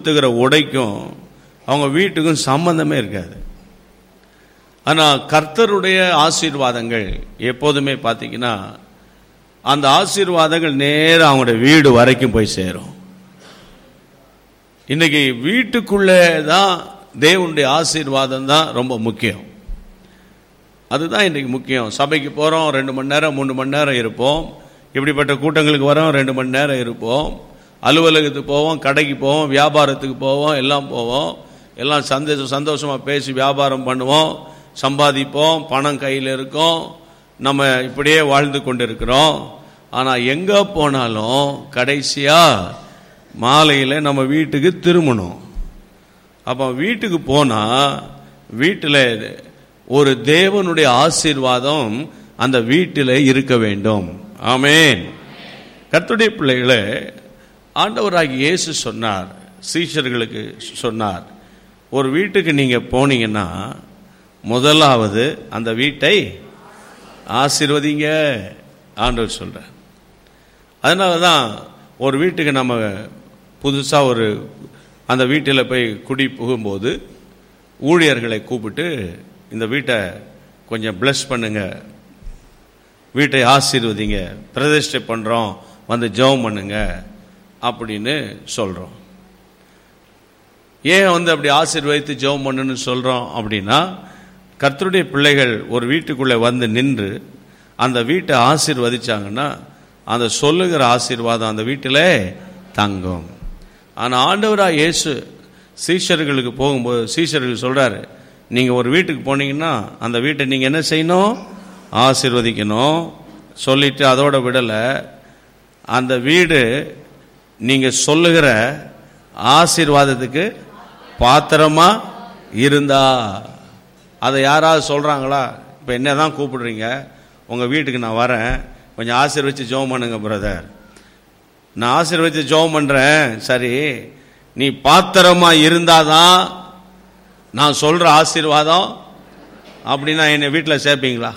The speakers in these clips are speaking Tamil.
உடுத்துகிற உடைக்கும் அவங்க வீட்டுக்கும் சம்பந்தமே இருக்காது ஆனால் கர்த்தருடைய ஆசீர்வாதங்கள் எப்போதுமே பார்த்தீங்கன்னா அந்த ஆசீர்வாதங்கள் நேரா அவங்களுடைய வீடு வரைக்கும் போய் சேரும் இன்னைக்கு வீட்டுக்குள்ளே தான் தேவனுடைய ஆசீர்வாதம் தான் ரொம்ப முக்கியம் அதுதான் இன்றைக்கு முக்கியம் சபைக்கு போகிறோம் ரெண்டு மணி நேரம் மூணு மணி நேரம் இருப்போம் இப்படிப்பட்ட கூட்டங்களுக்கு வரோம் ரெண்டு மணி நேரம் இருப்போம் அலுவலகத்துக்கு போவோம் கடைக்கு போவோம் வியாபாரத்துக்கு போவோம் எல்லாம் போவோம் எல்லாம் சந்தோஷம் சந்தோஷமாக பேசி வியாபாரம் பண்ணுவோம் சம்பாதிப்போம் பணம் கையில் இருக்கும் நம்ம இப்படியே வாழ்ந்து கொண்டு இருக்கிறோம் ஆனால் எங்கே போனாலும் கடைசியாக மாலையில் நம்ம வீட்டுக்கு திரும்பணும் அப்போ வீட்டுக்கு போனால் வீட்டில் ஒரு தேவனுடைய ஆசீர்வாதம் அந்த வீட்டில் இருக்க வேண்டும் ஆமேன் கர்த்தருடைய பிள்ளைகளே ஆண்டவராகி இயேசு சொன்னார் சீஷர்களுக்கு சொன்னார் ஒரு வீட்டுக்கு நீங்கள் போனீங்கன்னா முதலாவது அந்த வீட்டை ஆசீர்வதிங்க ஆண்டவர் சொல்கிறார் அதனால தான் ஒரு வீட்டுக்கு நம்ம புதுசாக ஒரு அந்த வீட்டில் போய் குடி புகும்போது ஊழியர்களை கூப்பிட்டு இந்த வீட்டை கொஞ்சம் bless பண்ணுங்க வீட்டை ஆசீர்வதிங்க பிரதிஷ்டை பண்ணுறோம் வந்து ஜெபம் பண்ணுங்க அப்படின்னு சொல்கிறோம் ஏன் வந்து அப்படி ஆசீர்வதித்து ஜெபம் பண்ணுன்னு சொல்கிறோம் அப்படின்னா கர்த்தருடைய பிள்ளைகள் ஒரு வீட்டுக்குள்ளே வந்து நின்று அந்த வீட்டை ஆசீர்வதிச்சாங்கன்னா அந்த சொல்லுகிற ஆசீர்வாதம் அந்த வீட்டிலே தங்கும் ஆனால் ஆண்டவராக இயேசு சீஷர்களுக்கு போகும்போது சீஷர்கள் சொல்கிறாரு நீங்கள் ஒரு வீட்டுக்கு போனீங்கன்னா அந்த வீட்டை நீங்கள் என்ன செய்யணும் ஆசீர்வதிக்கணும் சொல்லிட்டு அதோட விடலை அந்த வீடு நீங்கள் சொல்லுகிற ஆசீர்வாதத்துக்கு பாத்திரமா இருந்தா அதை யாராவது சொல்கிறாங்களா இப்போ என்ன தான் கூப்பிடுறீங்க உங்கள் வீட்டுக்கு நான் வரேன் கொஞ்சம் ஆசீர்வச்சு ஜெபம் பண்ணுங்க பிரதர் நான் ஆசீர்வச்சு ஜெபம் பண்ணுறேன் சரி நீ பாத்திரமா இருந்தாதான் நான் சொல்கிற ஆசீர்வாதம் அப்படின்னா என்னை வீட்டில் சேர்ப்பீங்களா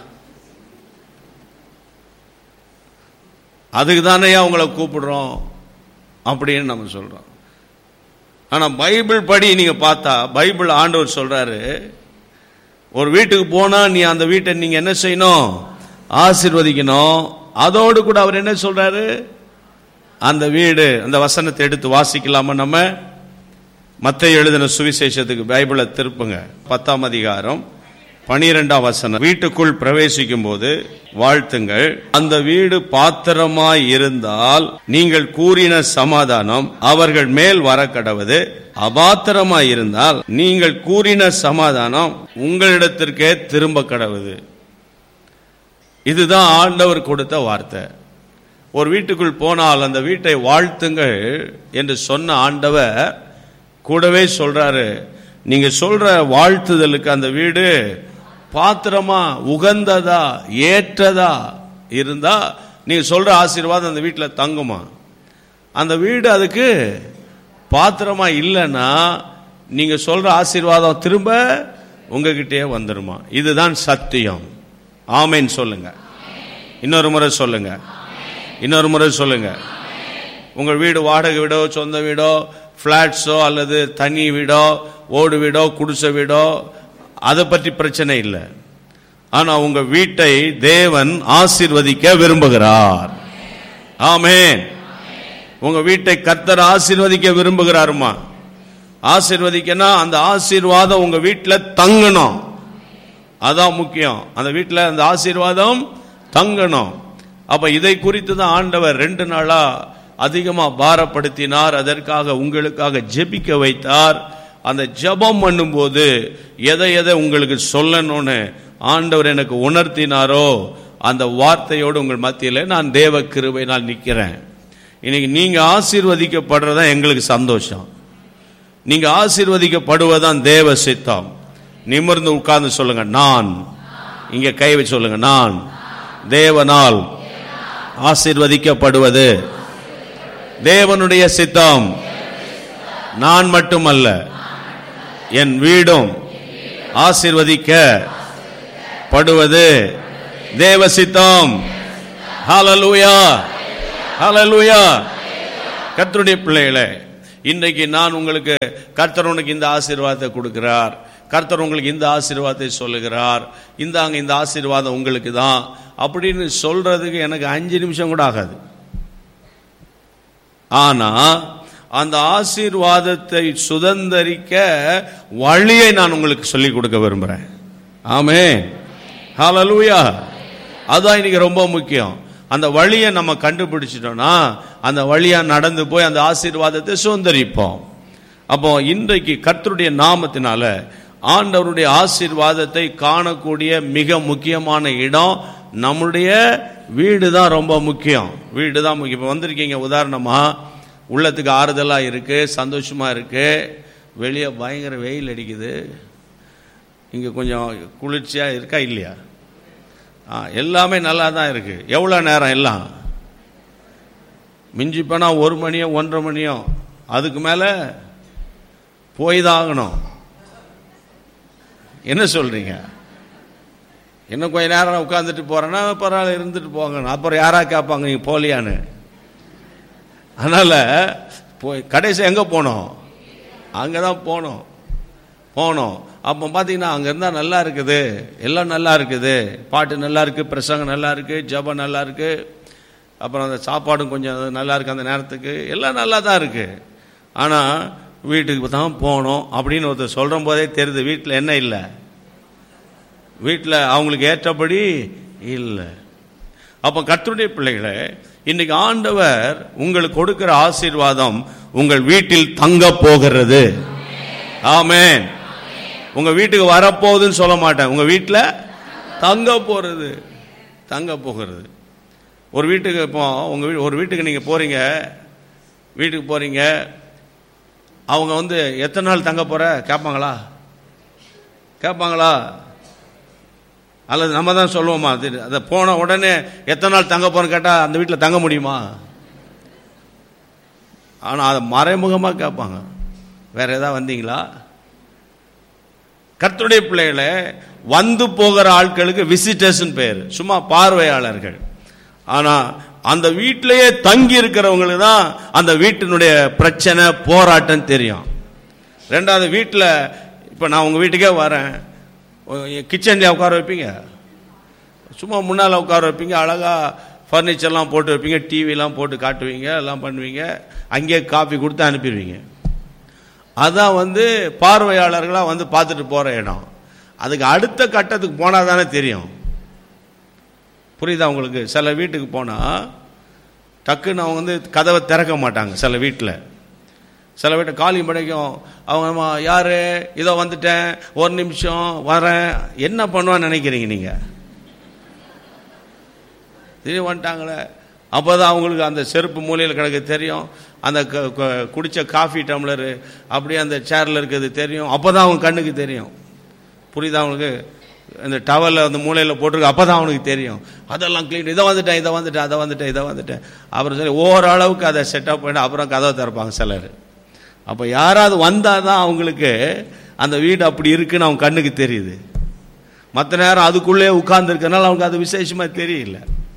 அதுக்கு தானே உங்களை கூப்பிடுறோம் அப்படின்னு நம்ம சொல்கிறோம் ஆனால் பைபிள் படி நீங்கள் பார்த்தா பைபிள் ஆண்டவர் சொல்கிறாரு ஒரு வீட்டுக்கு போனால் நீ அந்த வீட்டை நீங்கள் என்ன செய்யணும் ஆசீர்வதிக்கணும் அதோடு கூட அவர் என்ன சொல்கிறாரு அந்த வீடு அந்த வசனத்தை எடுத்து வாசிக்கலாமா நம்ம மத்த எழுதின சுவிசேஷத்துக்கு பைபிளை திருப்புங்க பத்தாம் அதிகாரம் பனிரெண்டாம் வசனம் வீட்டுக்குள் பிரவேசிக்கும் போது வாழ்த்துங்கள் அந்த வீடு பாத்திரமாய் இருந்தால் நீங்கள் கூறின சமாதானம் அவர்கள் மேல் வர கடவது அபாத்திரமாய் இருந்தால் நீங்கள் கூறின சமாதானம் உங்களிடத்திற்கே திரும்ப கடவுது இதுதான் ஆண்டவர் கொடுத்த வார்த்தை ஒரு வீட்டுக்குள் போனால் அந்த வீட்டை வாழ்த்துங்கள் என்று சொன்ன ஆண்டவர் கூடவே சொல்றாரு நீங்க சொல்ற வாழ்த்துதலுக்கு அந்த வீடு பாத்திரமா உகந்ததா ஏற்றதா இருந்தா நீங்க சொல்ற ஆசீர்வாதம் அந்த வீட்டில் தங்குமா அந்த வீடு அதுக்கு பாத்திரமா இல்லைன்னா நீங்க சொல்ற ஆசீர்வாதம் திரும்ப உங்ககிட்டயே வந்துருமா இதுதான் சத்தியம் ஆமேன்னு சொல்லுங்க இன்னொரு முறை சொல்லுங்க இன்னொரு முறை சொல்லுங்க உங்கள் வீடு வாடகை வீடோ சொந்த வீடோ ஃப்ளாட்ஸோ அல்லது தனி வீடோ ஓடு வீடோ குடிசை வீடோ அதை பற்றி பிரச்சனை இல்லை ஆனா உங்க வீட்டை தேவன் ஆசீர்வதிக்க விரும்புகிறார் ஆமென் உங்க வீட்டை கர்த்தர் ஆசீர்வதிக்க விரும்புகிறாருமா ஆசீர்வதிக்கனா அந்த ஆசீர்வாதம் உங்க வீட்டில் தங்கணும் அதான் முக்கியம் அந்த வீட்டில் அந்த ஆசீர்வாதம் தங்கணும் அப்ப இதை குறித்து தான் ஆண்டவர் ரெண்டு நாளா அதிகமா பாரப்படுத்தினார் அதற்காக உங்களுக்காக ஜெபிக்க வைத்தார் அந்த ஜெபம் பண்ணும்போது எதை எதை உங்களுக்கு சொல்லணும்னு ஆண்டவர் எனக்கு உணர்த்தினாரோ அந்த வார்த்தையோடு உங்கள் மத்தியில் நான் தேவ கிருபை நான் நிற்கிறேன் இன்னைக்கு நீங்க ஆசீர்வதிக்கப்படுறதா எங்களுக்கு சந்தோஷம் நீங்க ஆசீர்வதிக்கப்படுவதுதான் தேவ சித்தம் நிமிர்ந்து உட்கார்ந்து சொல்லுங்க நான் இங்க கை வச்சு சொல்லுங்க நான் தேவனால் ஆசீர்வதிக்கப்படுவது தேவனுடைய சித்தம் நான் மட்டுமல்ல என் வீடும் ஆசீர்வதிக்க படுவது தேவ சித்தம் ஹalleluya ஹalleluya கர்த்தருடைய பிள்ளைகளே இன்றைக்கு நான் உங்களுக்கு கர்த்தர் உனக்கு இந்த ஆசீர்வாதத்தை கொடுக்கிறார் கர்த்தர் உங்களுக்கு இந்த ஆசீர்வாதத்தை சொல்லுகிறார் இந்தாங்க இந்த ஆசீர்வாதம் உங்களுக்கு தான் அப்படின்னு சொல்றதுக்கு எனக்கு அஞ்சு நிமிஷம் கூட ஆகாது ஆனா அந்த ஆசீர்வாதத்தை சுதந்தரிக்க வழியை நான் உங்களுக்கு சொல்லிக் கொடுக்க விரும்புறேன் ஆமே ஹalleluya அதான் இன்னைக்கு ரொம்ப முக்கியம் அந்த வழியை நம்ம கண்டுபிடிச்சிட்டோம்னா அந்த வழியா நடந்து போய் அந்த ஆசீர்வாதத்தை சுதந்தரிப்போம் அப்போ இன்றைக்கு கர்த்தருடைய நாமத்தினால ஆண்டவருடைய ஆசீர்வாதத்தை காணக்கூடிய மிக முக்கியமான இடம் நம்முடைய வீடு தான் ரொம்ப முக்கியம் வீடு தான் முக்கியம் இப்போ வந்திருக்கீங்க உதாரணமா உள்ளத்துக்கு ஆறுதலாக இருக்கு சந்தோஷமா இருக்கு வெளியே பயங்கர வெயில் அடிக்குது இங்கே கொஞ்சம் குளிர்ச்சியாக இருக்கா இல்லையா ஆ எல்லாமே நல்லா தான் இருக்கு எவ்வளோ நேரம் எல்லாம் மிஞ்சி போனால் ஒரு மணியோ ஒன்றரை மணியோ அதுக்கு மேலே போய் தான் ஆகணும் என்ன சொல்றீங்க இன்னும் கொஞ்ச நேரம் உட்காந்துட்டு போறேன்னா பரவாயில்ல இருந்துட்டு போங்க அப்புறம் யாரா கேட்பாங்க நீங்க போலியான்னு அதனால போய் கடைசி எங்க போனோம் அங்கதான் போனோம் போனோம் அப்போ பார்த்தீங்கன்னா அங்கே இருந்தால் நல்லா இருக்குது எல்லாம் நல்லா இருக்குது பாட்டு நல்லா இருக்கு பிரசங்கம் நல்லா இருக்கு ஜபம் நல்லா இருக்கு அப்புறம் அந்த சாப்பாடும் கொஞ்சம் நல்லா இருக்கு அந்த நேரத்துக்கு எல்லாம் நல்லா தான் இருக்கு ஆனால் வீட்டுக்கு தான் போகணும் அப்படின்னு ஒருத்தர் சொல்கிற போதே தெரியுது வீட்டில் என்ன இல்லை வீட்டில் அவங்களுக்கு ஏற்றபடி இல்லை அப்போ கர்த்தருடைய பிள்ளைகளே இன்னைக்கு ஆண்டவர் உங்களுக்கு கொடுக்கிற ஆசீர்வாதம் உங்கள் வீட்டில் தங்க போகிறது ஆமென் உங்க வீட்டுக்கு வரப்போகுதுன்னு சொல்ல மாட்டேன் உங்க வீட்டில் தங்க போறது தங்க போகிறது ஒரு வீட்டுக்கு இப்போ உங்க வீ ஒரு வீட்டுக்கு நீங்க போறீங்க வீட்டுக்கு போறீங்க அவங்க வந்து எத்தனை நாள் தங்க போற கேட்பாங்களா கேட்பாங்களா அல்லது நம்ம தான் சொல்லுவோமா அது அதை போன உடனே எத்தனை நாள் தங்க போறோன்னு கேட்டால் அந்த வீட்டில் தங்க முடியுமா ஆனால் அதை மறைமுகமாக கேட்பாங்க வேற ஏதாவது வந்தீங்களா கர்த்தருடைய பிள்ளைகளை வந்து போகிற ஆட்களுக்கு விசிட்டர்ஸ் பேர் சும்மா பார்வையாளர்கள் ஆனா அந்த வீட்டிலேயே தங்கி இருக்கிறவங்களுக்கு தான் அந்த வீட்டினுடைய பிரச்சனை போராட்டம் தெரியும் ரெண்டாவது வீட்டில் இப்போ நான் உங்கள் வீட்டுக்கே வரேன் கிச்சன்ல உட்கார வைப்பீங்க சும்மா முன்னால் உட்கார வைப்பீங்க அழகாக ஃபர்னிச்சர்லாம் போட்டு வைப்பீங்க டிவிலாம் போட்டு காட்டுவீங்க எல்லாம் பண்ணுவீங்க அங்கேயே காஃபி கொடுத்து அனுப்பிடுவீங்க அதான் வந்து பார்வையாளர்களாக வந்து பார்த்துட்டு போகிற இடம் அதுக்கு அடுத்த கட்டத்துக்கு போனால் தானே தெரியும் புரியுதா உங்களுக்கு சில வீட்டுக்கு போனால் டக்குன்னு அவங்க வந்து கதவை திறக்க மாட்டாங்க சில வீட்டில் சில வீட்டை காலி படைக்கும் அவங்க அம்மா யாரு இதோ வந்துட்டேன் ஒரு நிமிஷம் வரேன் என்ன பண்ணுவான்னு நினைக்கிறீங்க நீங்கள் திடீர் வந்துட்டாங்களே அப்போ தான் அவங்களுக்கு அந்த செருப்பு மூலையில் கிடக்கு தெரியும் அந்த க- க- குடிச்ச காஃபி டம்ளரு அப்படியே அந்த சேரில் இருக்கிறது தெரியும் அப்போ தான் அவங்க கண்ணுக்கு தெரியும் புரியுதா அவங்களுக்கு இந்த டவலில் அந்த மூலையில் போட்டிருக்கு அப்போ தான் அவனுக்கு தெரியும் அதெல்லாம் க்ளீன் இதை வந்துட்டேன் இதை வந்துட்டேன் அதை வந்துட்டேன் இதை வந்துட்டேன் அப்புறம் சரி ஓரளவுக்கு அதை செட்டப் பண்ணி அப்புறம் கதவை திறப்பாங்க சிலர் அப்போ யாராவது வந்தால் தான் அவங்களுக்கு அந்த வீடு அப்படி இருக்குன்னு அவங்க கண்ணுக்கு தெரியுது மற்ற நேரம் அதுக்குள்ளே உட்கார்ந்துருக்கனால அவங்களுக்கு அது விசேஷமா தெரியல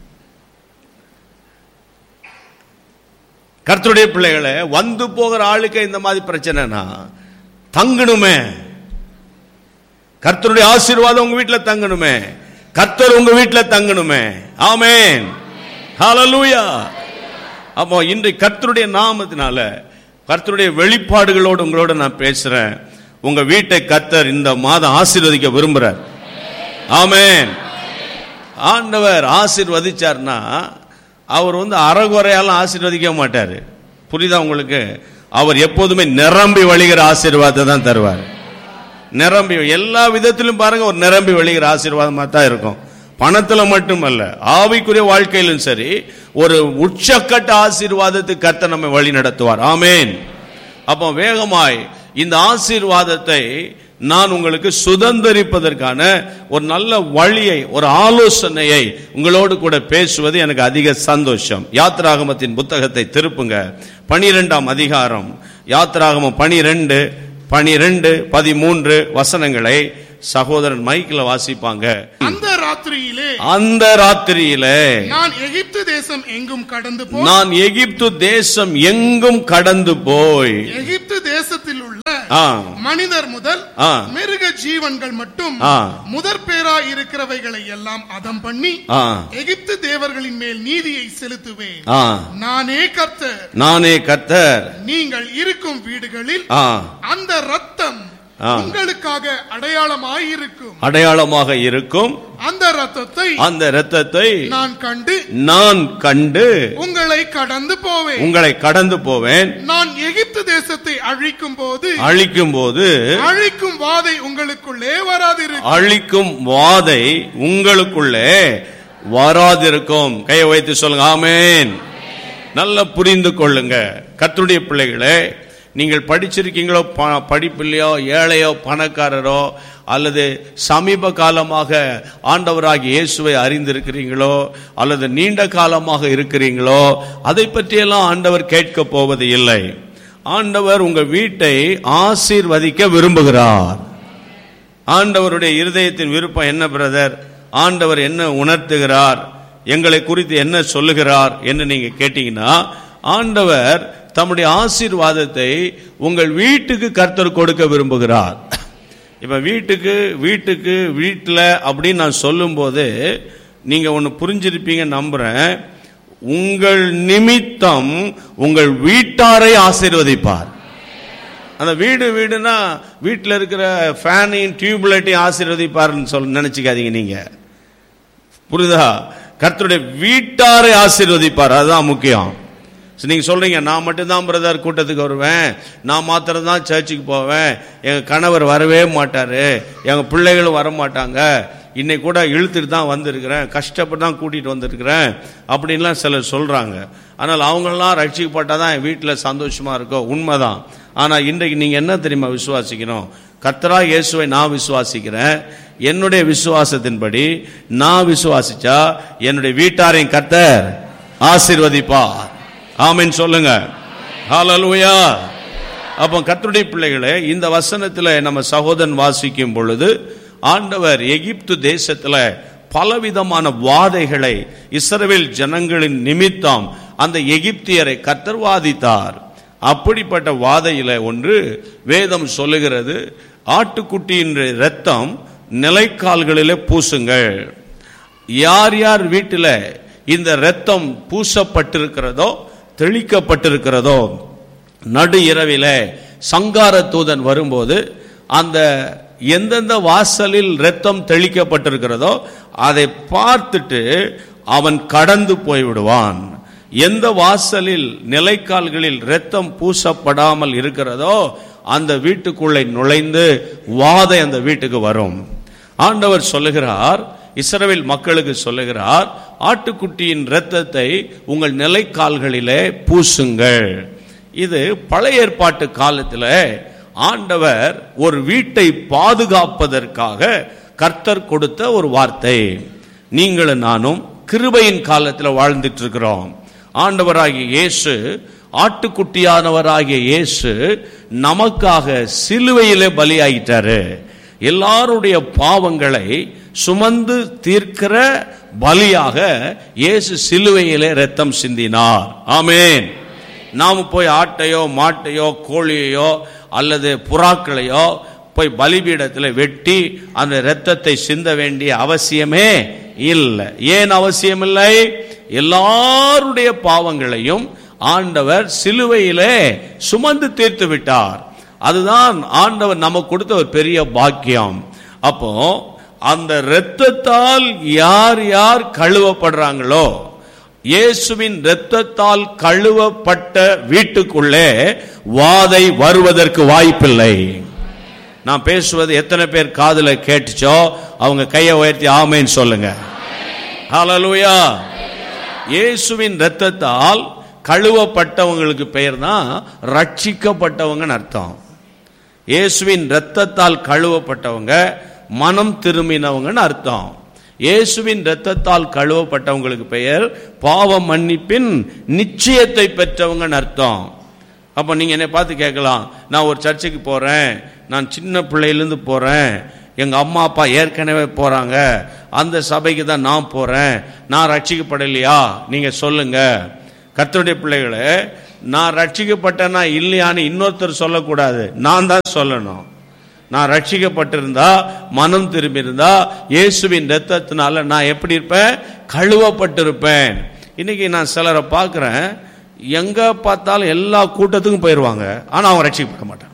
கர்த்தருடைய பிள்ளைகளை வந்து போகிற ஆளுக்கு இந்த மாதிரி பிரச்சனைனா தங்கணுமே கர்த்தருடைய ஆசீர்வாதம் உங்க வீட்டுல தங்கணுமே கர்த்தர் உங்க வீட்டுல தங்கணுமே ஆமென் ஹalleluya அப்போ இன்று கர்த்தருடைய நாமத்தினால கர்த்தருடைய வெளிப்பாடுகளோடு உங்களோட நான் பேசுறேன் உங்க வீட்டை கர்த்தர் இந்த மாதம் ஆசீர்வதிக்க விரும்புறார் ஆமென் ஆண்டவர் ஆசீர்வதிச்சார்னா அவர் வந்து அறகுறையாலும் ஆசீர்வதிக்க மாட்டார் புரியுதா உங்களுக்கு அவர் எப்போதுமே நிரம்பி வழிகிற ஆசீர்வாதத்தை தான் தருவார் நிரம்பி எல்லா விதத்திலும் பாருங்க ஒரு நிரம்பி வழிகிற ஆசீர்வாதமா தான் இருக்கும் பணத்துல மட்டுமல்ல ஆவிக்குரிய வாழ்க்கையிலும் சரி ஒரு உச்சக்கட்ட ஆசீர்வாதத்துக்கு கர்த்தர் நம்மை வழி நடத்துவார் ஆமேன் அப்போ வேகமாய் இந்த ஆசீர்வாதத்தை நான் உங்களுக்கு சுதந்திரிப்பதற்கான ஒரு நல்ல வழியை ஒரு ஆலோசனையை உங்களோடு கூட பேசுவது எனக்கு அதிக சந்தோஷம் யாத்ராகமத்தின் புத்தகத்தை திருப்புங்க பனிரெண்டாம் அதிகாரம் யாத்ராகமம் பனிரெண்டு பனிரெண்டு பதிமூன்று வசனங்களை சகோதரன் மைக்கில் வாசிப்பாங்க அந்த ராத்திரியிலே அந்த ராத்திரியிலே நான் எகிப்து தேசம் எங்கும் கடந்து போய் நான் எகிப்து தேசம் எங்கும் கடந்து போய் எகிப்து தேசத்தில் உள்ள ஆ, மனிதர் முதல் ஆ. மிருக ஜீவன்கள் மட்டும் ஆ. முதற் பேரா இருக்கிறவைகளை எல்லாம் அதம் பண்ணி ஆ, எகிப்து தேவர்களின் மேல் நீதியை செலுத்துவேன் ஆ. நானே கர்த்தர் நானே கர்த்தர் நீங்கள் இருக்கும் வீடுகளில் ஆ, அந்த ரத்தம் ஆ. உங்களுக்காக அடையாளமாயிருக்கும் அடையாளமாக இருக்கும் அந்த ரத்தத்தை அந்த இரத்தத்தை நான் கண்டு நான் கண்டு உங்களை கடந்து போவேன் உங்களை கடந்து போவேன் நான் எகிப்து தேசத்தை அழிக்கும் போது அழிக்கும் போது அழிக்கும் வாதை உங்களுக்குள்ளே வராதிருக்கும் அழிக்கும் வாதை உங்களுக்குள்ளே வராதிருக்கும் கையை வைத்து சொல்லுங்க ஆமென் நல்லா புரிந்து கொள்ளுங்க கர்த்தருடைய பிள்ளைகளே நீங்கள் படிச்சிருக்கீங்களோ ப- படிப்பில்லையோ ஏழையோ பணக்காரரோ அல்லது சமீப காலமாக ஆண்டவராகிய இயேசுவை அறிந்திருக்கிறீங்களோ அல்லது நீண்ட காலமாக இருக்கிறீங்களோ அதை பற்றியெல்லாம் ஆண்டவர் கேட்க போவது இல்லை ஆண்டவர் உங்க வீட்டை ஆசீர்வதிக்க விரும்புகிறார் ஆண்டவருடைய இருதயத்தின் விருப்பம் என்ன பிரதர் ஆண்டவர் என்ன உணர்த்துகிறார் எங்களை குறித்து என்ன சொல்லுகிறார் என்று நீங்க கேட்டீங்கன்னா ஆண்டவர் தம்முடைய ஆசீர்வாதத்தை உங்கள் வீட்டுக்கு கர்த்தர் கொடுக்க விரும்புகிறார் இப்ப வீட்டுக்கு வீட்டுக்கு வீட்டில் அப்படின்னு நான் சொல்லும்போது நீங்க ஒன்று புரிஞ்சிருப்பீங்க நம்புறேன் உங்கள் நிமித்தம் உங்கள் வீட்டாரை ஆசீர்வதிப்பார் அந்த வீடு வீடுனா வீட்டில் இருக்கிற ஃபேனையும் டியூப்லைட்டையும் ஆசீர்வதிப்பார்னு சொல்ல நினைச்சுக்காதீங்க நீங்க புரியுதா கர்த்தருடைய வீட்டாரை ஆசீர்வதிப்பார் அதுதான் முக்கியம் சரி, நீங்க சொல்றீங்க நான் மட்டும்தான் பிரதர் கூட்டத்துக்கு வருவேன் நான் மாத்திரம் தான் சர்ச்சுக்கு போவேன் எங்க கணவர் வரவே மாட்டாரு எங்க பிள்ளைகளும் வர மாட்டாங்க இன்னைக்கு கூட இழுத்துட்டு தான் வந்திருக்கிறேன் கஷ்டப்பட்டு தான் கூட்டிட்டு வந்திருக்கிறேன் அப்படின்லாம் சிலர் சொல்றாங்க ஆனால் அவங்கெல்லாம் ரட்சிக்கப்பட்டாதான் தான் என் வீட்டில் சந்தோஷமா இருக்கும் உண்மைதான் ஆனா இன்றைக்கு நீங்க என்ன தெரியுமா விசுவாசிக்கணும் கர்த்தரா இயேசுவை நான் விசுவாசிக்கிறேன் என்னுடைய விசுவாசத்தின்படி நான் விசுவாசிச்சா என்னுடைய வீட்டாரையும் கர்த்தர் ஆசீர்வதிப்பார் ஆமென் சொல்லுங்க ஹalleluya அப்போ கர்த்தருடைய பிள்ளைகளே இந்த வசனத்துல நம்ம சகோதரன் வாசிக்கும் பொழுது ஆண்டவர் எகிப்து தேசத்துல பலவிதமான வாதைகளை இஸ்ரவேல் ஜனங்களின் நிமித்தம் அந்த எகிப்தியரை கர்த்தர் வாதித்தார் அப்படிப்பட்ட வாதையில ஒன்று வேதம் சொல்லுகிறது ஆட்டுக்குட்டியின் இரத்தம் நிலைக்கால்களிலே பூசுங்கள் யார் யார் வீட்டில் இந்த இரத்தம் பூசப்பட்டிருக்கிறதோ தெளிக்கப்பட்டிருக்கிறதோ நடு இரவிலே சங்கார தூதன் வரும்போது அந்த எந்தெந்த வாசலில் இரத்தம் தெளிக்கப்பட்டிருக்கிறதோ அதை பார்த்துட்டு அவன் கடந்து போய்விடுவான் எந்த வாசலில் நிலைக்கால்களில் இரத்தம் பூசப்படாமல் இருக்கிறதோ அந்த வீட்டுக்குள்ளே நுழைந்து வாதை அந்த வீட்டுக்கு வரும் ஆண்டவர் சொல்லுகிறார் இஸ்ரவேல் மக்களுக்கு சொல்லுகிறார் ஆட்டுக்குட்டியின் இரத்தத்தை உங்கள் நிலைக்கால்களிலே பூசுங்கள் இது பழைய ஏற்பாட்டு காலத்தில் ஆண்டவர் ஒரு வீட்டை பாதுகாப்பதற்காக கர்த்தர் கொடுத்த ஒரு வார்த்தை நீங்களும் நானும் கிருபையின் காலத்தில் வாழ்ந்துட்டு இருக்கிறோம் ஆண்டவராகிய இயேசு ஆட்டுக்குட்டியானவராகிய இயேசு நமக்காக சிலுவையிலே பலியாயிட்டாரு எல்லாருடைய பாவங்களை சுமந்து தீர்க்கிற பலியாக இயேசு சிலுவையிலே ரத்தம் சிந்தினார் ஆமென் நாம் போய் ஆட்டையோ மாட்டையோ கோழியையோ அல்லது புறாக்களையோ போய் பலிபீடத்தில் வெட்டி அந்த இரத்தத்தை சிந்த வேண்டிய அவசியமே இல்லை ஏன் அவசியம் இல்லை எல்லாருடைய பாவங்களையும் ஆண்டவர் சிலுவையிலே சுமந்து தீர்த்து விட்டார் அதுதான் ஆண்டவர் நமக்கு கொடுத்த ஒரு பெரிய பாக்கியம் அப்போ அந்த இரத்தத்தால் யார் யார் கழுவப்படுறாங்களோ இயேசுவின் இரத்தத்தால் கழுவப்பட்ட வீட்டுக்குள்ளே வாதை வருவதற்கு வாய்ப்பில்லை நான் பேசுவது எத்தனை பேர் காதுல கேட்டுச்சோ அவங்க கையை உயர்த்தி ஆமைன்னு சொல்லுங்க ஹalleluya இயேசுவின் இரத்தத்தால் கழுவப்பட்டவங்களுக்கு பெயர் தான் ரட்சிக்கப்பட்டவங்கன்னு அர்த்தம் இயேசுவின் இரத்தத்தால் கழுவப்பட்டவங்க மனம் திரும்பினவங்கன்னு அர்த்தம் இயேசுவின் இரத்தத்தால் கழுவப்பட்டவங்களுக்கு பெயர் பாவ மன்னிப்பின் நிச்சயத்தை பெற்றவங்கன்னு அர்த்தம் அப்போ நீங்க என்னை பார்த்து கேட்கலாம் நான் ஒரு சர்ச்சுக்கு போறேன் நான் சின்ன பிள்ளையிலேருந்து போறேன் எங்க அம்மா அப்பா ஏற்கனவே போறாங்க அந்த சபைக்கு தான் நான் போறேன் நான் ரட்சிக்கப்படலையா நீங்க சொல்லுங்க கர்த்தருடைய பிள்ளைகளே நான் ரட்சிக்கப்பட்டேனா இல்லையான்னு இன்னொருத்தர் சொல்லக்கூடாது நான் தான் சொல்லணும் நான் ரட்சிக்கப்பட்டிருந்தா மனம் திரும்பியிருந்தா இயேசுவின் ரத்தத்தினால நான் எப்படி இருப்பேன் கழுவப்பட்டிருப்பேன் இன்னைக்கு நான் சிலரை பார்க்குறேன் எங்க பார்த்தாலும் எல்லா கூட்டத்துக்கும் போயிடுவாங்க ஆனா அவங்க ரட்சிக்கப்பட மாட்டான்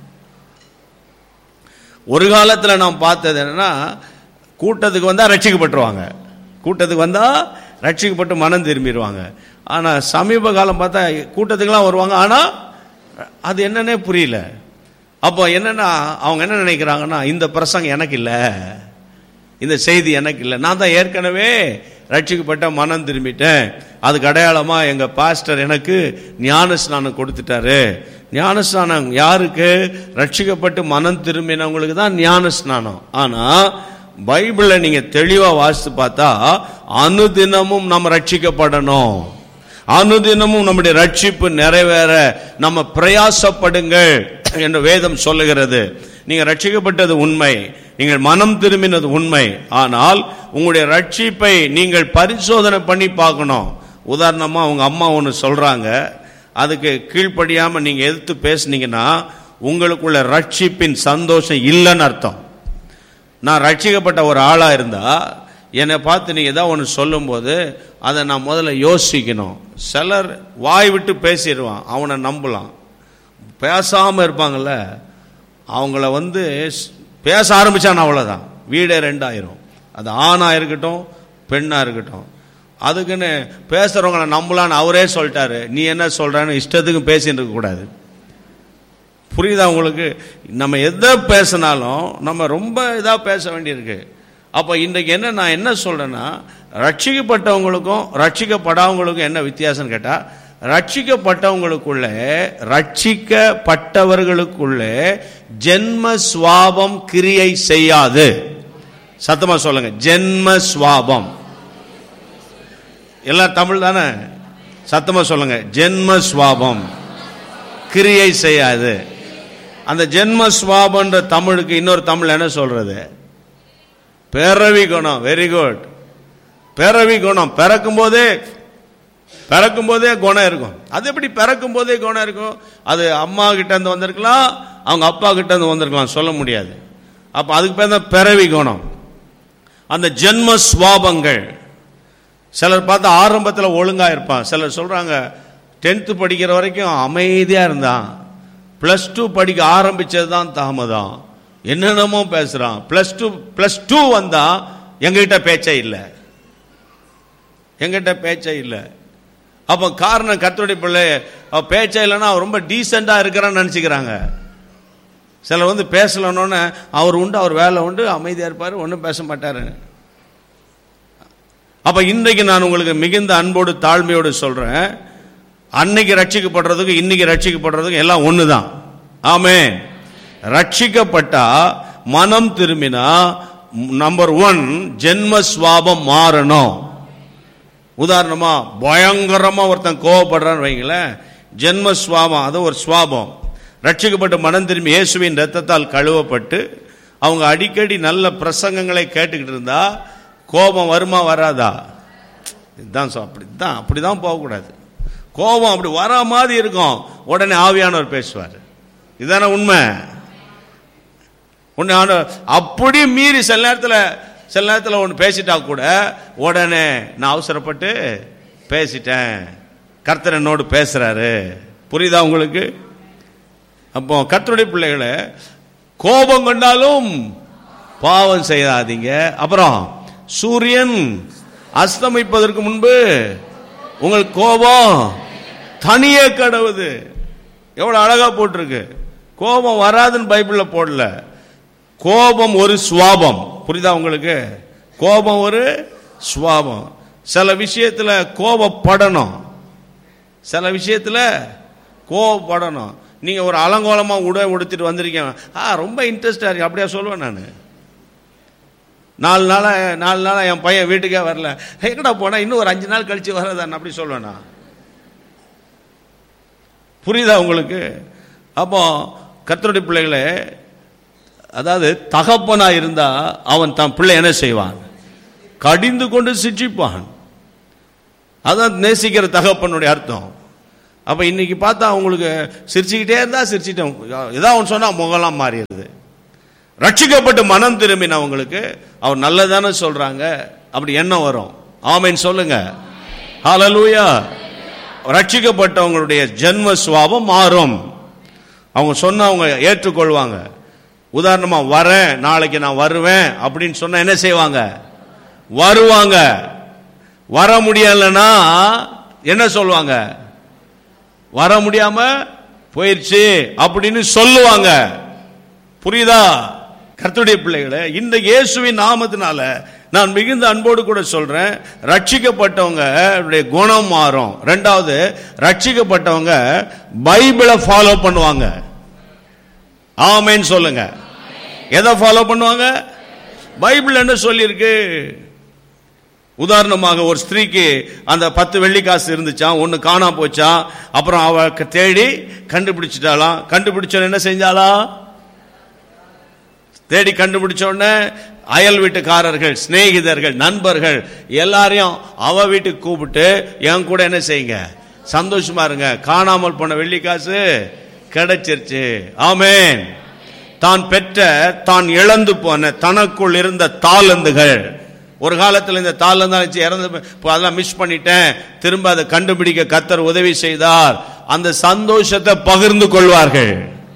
ஒரு காலத்துல நான் பார்த்தது என்னன்னா கூட்டத்துக்கு வந்தா ரட்சிக்கப்பட்டுருவாங்க கூட்டத்துக்கு வந்தா ரட்சிக்கப்பட்டு மனம் திரும்பிடுவாங்க ஆனா சமீப காலம் பார்த்தா கூட்டத்துக்குலாம் வருவாங்க ஆனா அது என்னன்னே புரியல அப்போ என்னன்னா அவங்க என்ன நினைக்கிறாங்கன்னா இந்த பிரசங்கம் எனக்கு இல்லை இந்த செய்தி எனக்கு இல்லை நான் தான் ஏற்கனவே ரட்சிக்கப்பட்ட மனம் திரும்பிட்டேன் அதுக்கு அடையாளமா எங்க பாஸ்டர் எனக்கு ஞான ஸ்நானம் கொடுத்துட்டாரு ஞான ஸ்நானம் யாருக்கு ரட்சிக்கப்பட்டு மனம் திரும்பினவங்களுக்கு தான் ஞான ஸ்நானம் ஆனா பைபிளை நீங்க தெளிவா வாசித்து பார்த்தா அனுதினமும் நம்ம ரட்சிக்கப்படணும் அனுதினமும் நம்முடைய ரட்சிப்பு நிறைவேற நம்ம பிரயாசப்படுங்கள் என்று வேதம் சொல்லுகிறது நீங்க ரட்சிக்கப்பட்டது உண்மை நீங்கள் மனம் திரும்பினது உண்மை ஆனால் உங்களுடைய ரட்சிப்பை நீங்கள் பரிசோதனை பண்ணி பார்க்கணும் உதாரணமா உங்க அம்மா ஒன்று சொல்றாங்க அதுக்கு கீழ்ப்படியாம நீங்க எதிர்த்து பேசுனீங்கன்னா உங்களுக்குள்ள ரட்சிப்பின் சந்தோஷம் இல்லைன்னு அர்த்தம் நான் ரட்சிக்கப்பட்ட ஒரு ஆளா இருந்தா என்னை பார்த்து நீ ஏதாவது ஒன்று சொல்லும்போது அதை நான் முதல்ல யோசிக்கணும் சிலர் வாய் விட்டு பேசிடுவான் அவனை நம்பலாம் பேசாம இருப்பாங்கல்ல அவங்கள வந்து ஸ்- பேச ஆரம்பிச்சான் அவ்வளோதான் வீடே ரெண்டாயிரும் அது ஆணா இருக்கட்டும் பெண்ணா இருக்கட்டும் அதுக்குன்னு பேசுறவங்கள நம்பலான்னு அவரே சொல்லிட்டாரு நீ என்ன சொல்றன்னு இஷ்டத்துக்கு பேசிட்டு இருக்க கூடாது புரியுதா உங்களுக்கு நம்ம எதை பேசினாலும் நம்ம ரொம்ப இதாக பேச வேண்டியிருக்கு அப்போ இன்றைக்கு என்ன நான் என்ன சொல்றேன்னா ரட்சிக்கப்பட்டவங்களுக்கும் ரட்சிக்கப்படாதவங்களுக்கும் என்ன வித்தியாசம்னு கேட்டால் ரட்சிக்கப்பட்டவங்களுக்குள்ளே ரட்சிக்கப்பட்டவர்களுக்குள்ளே ஜென்ம சுவாபம் கிரியை செய்யாது சத்தமா சொல்லுங்க ஜென்ம சுவாபம் எல்லாம் தமிழ் தானே சத்தமா சொல்லுங்க ஜென்ம சுவாபம் கிரியை செய்யாது அந்த ஜென்ம சுவாபன்ற தமிழுக்கு இன்னொரு தமிழ் என்ன சொல்றது பிறவி குணம் வெரி குட் பிறவி குணம் பிறக்கும் போதே பிறக்கும் போதே குணம் இருக்கும் அது எப்படி பிறக்கும் போதே குணம் இருக்கும் அது அம்மா கிட்ட இருந்து வந்திருக்கலாம் அவங்க அப்பா கிட்ட இருந்து வந்திருக்கலாம் சொல்ல முடியாது அப்ப அதுக்கு பேர் தான் பிறவி குணம் அந்த ஜென்ம சுவாபங்கள் சிலர் பார்த்தா ஆரம்பத்தில் ஒழுங்கா இருப்பான் சிலர் சொல்றாங்க டென்த்து படிக்கிற வரைக்கும் அமைதியா இருந்தான் ப்ளஸ் டூ படிக்க ஆரம்பிச்சது தான் தாமதம் என்னென்னமோ பேசுறான் ப்ளஸ் டூ ப்ளஸ் டூ வந்தா எங்ககிட்ட பேச்சே இல்லை எங்கிட்ட பேச்சே இல்லை அப்போ காரணம் கத்தோடைய பிள்ளை அவ பேச்சே இல்லைன்னா அவன் ரொம்ப டீசெண்டாக இருக்கிறான்னு நினச்சிக்கிறாங்க சிலர் வந்து பேசலன்னொன்னே அவர் உண்டு அவர் வேலை உண்டு அமைதியாக இருப்பார் ஒன்றும் பேச மாட்டாரு அப்ப இன்றைக்கு நான் உங்களுக்கு மிகுந்த அன்போடு தாழ்மையோடு சொல்றேன் அன்னைக்கு ரட்சிக்கப்படுறதுக்கு இன்னைக்கு ரட்சிக்கப்படுறதுக்கு எல்லாம் ஒண்ணுதான் ஆமே ரட்சிக்கப்பட்டா மனம் திரும்பினா நம்பர் ஒன் ஜென்ம சுவாபம் மாறணும் உதாரணமா பயங்கரமா ஒருத்தன் கோவப்படுறான்னு வைங்களேன் ஜென்ம சுவாபம் அது ஒரு சுவாபம் ரட்சிக்கப்பட்டு மனம் திரும்பி இயேசுவின் ரத்தத்தால் கழுவப்பட்டு அவங்க அடிக்கடி நல்ல பிரசங்கங்களை கேட்டுக்கிட்டு இருந்தா கோபம் வருமா வராதா இதுதான் சொ- அப்படிதான் அப்படிதான் போகக்கூடாது கோபம் அப்படி வர மாதிரி இருக்கும் உடனே ஆவியானவர் பேசுவார் இதுதானே உண்மை ஒன்று ஆன- அப்படி மீறி சில நேரத்தில் சில நேரத்தில் ஒன்று பேசிட்டா கூட உடனே நான் அவசரப்பட்டு பேசிட்டேன் கர்த்தர் என்னோடு பேசுறாரு புரியுதா உங்களுக்கு அப்போ கர்த்தருடைய பிள்ளைகளை கோபம் கொண்டாலும் பாவம் செய்யாதீங்க அப்புறம் சூரியன் அஸ்தமிப்பதற்கு முன்பு உங்கள் கோபம் தனியே கடவுது எவ்வளவு அழகா போட்டிருக்கு கோபம் வராதுன்னு பைபிள்ல போடல கோபம் ஒரு சுவாபம் புரியுதா உங்களுக்கு கோபம் ஒரு சுவாபம் சில விஷயத்துல கோபப்படணும் சில விஷயத்துல கோபப்படணும் நீங்க ஒரு அலங்கோலமா உடை உடுத்திட்டு வந்திருக்கீங்க ஆ ரொம்ப இன்ட்ரெஸ்டா இருக்கு அப்படியா சொல்லுவேன் நான் நாலு நாளா நாலு நாளா என் பையன் வீட்டுக்கே வரல எங்கடா போனா இன்னும் ஒரு அஞ்சு நாள் கழிச்சு வரதான் அப்படி சொல்லுவேனா புரியுதா உங்களுக்கு அப்போ கர்த்தருடைய பிள்ளைகளே அதாவது தகப்பனா இருந்தா அவன் தன் பிள்ளை என்ன செய்வான் கடிந்து கொண்டு சிற்றிப்பான் அதான் நேசிக்கிற தகப்பனுடைய அர்த்தம் அப்ப இன்னைக்கு பார்த்தா அவங்களுக்கு சிரிச்சுக்கிட்டே இருந்தா சிரிச்சிட்டோம் ஏதாவது அவன் சொன்னா முகலாம் மாறிடுது ரட்சிக்கப்பட்டு மனம் திரும்பினவங்களுக்கு அவர் நல்லதானே சொல்றாங்க அப்படி எண்ணம் வரும் ஆமைன்னு சொல்லுங்க ஹalleluya ரட்சிக்கப்பட்டவங்களுடைய ஜென்ம சுவாபம் மாறும் அவங்க சொன்னா அவங்க ஏற்றுக்கொள்வாங்க உதாரணமா வரேன் நாளைக்கு நான் வருவேன் அப்படின்னு சொன்னா என்ன செய்வாங்க வருவாங்க வர முடியலன்னா என்ன சொல்லுவாங்க வர முடியாம போயிருச்சு அப்படின்னு சொல்லுவாங்க புரியுதா கர்த்தருடைய பிள்ளைகளை இந்த இயேசுவின் நாமத்தினால நான் மிகுந்த அன்போடு கூட சொல்றேன் ரட்சிக்கப்பட்டவங்க அவருடைய குணம் மாறும் ரெண்டாவது ரட்சிக்கப்பட்டவங்க பைபிளை ஃபாலோ பண்ணுவாங்க ஆமேன்னு சொல்லுங்க எதை ஃபாலோ பண்ணுவாங்க பைபிள் என்ன சொல்லியிருக்கு உதாரணமாக ஒரு ஸ்திரீக்கு அந்த பத்து வெள்ளி காசு இருந்துச்சாம் ஒன்னு காணாம போச்சாம் அப்புறம் அவ தேடி கண்டுபிடிச்சிட்டாலாம் கண்டுபிடிச்ச என்ன செஞ்சாலா தேடி கண்டுபிடிச்ச உடனே அயல் வீட்டுக்காரர்கள் சிநேகிதர்கள் நண்பர்கள் எல்லாரையும் அவ வீட்டுக்கு கூப்பிட்டு என் கூட என்ன செய்யுங்க சந்தோஷமா இருங்க காணாமல் போன வெள்ளி காசு கிடைச்சிருச்சு ஆமேன் தான் பெற்ற தான் இழந்து போன தனக்குள் இருந்த தாளந்துகள் ஒரு காலத்தில் இந்த தாளந்து இறந்து இப்போ அதெல்லாம் மிஸ் பண்ணிட்டேன் திரும்ப அதை கண்டுபிடிக்க கத்தர் உதவி செய்தார் அந்த சந்தோஷத்தை பகிர்ந்து கொள்வார்கள்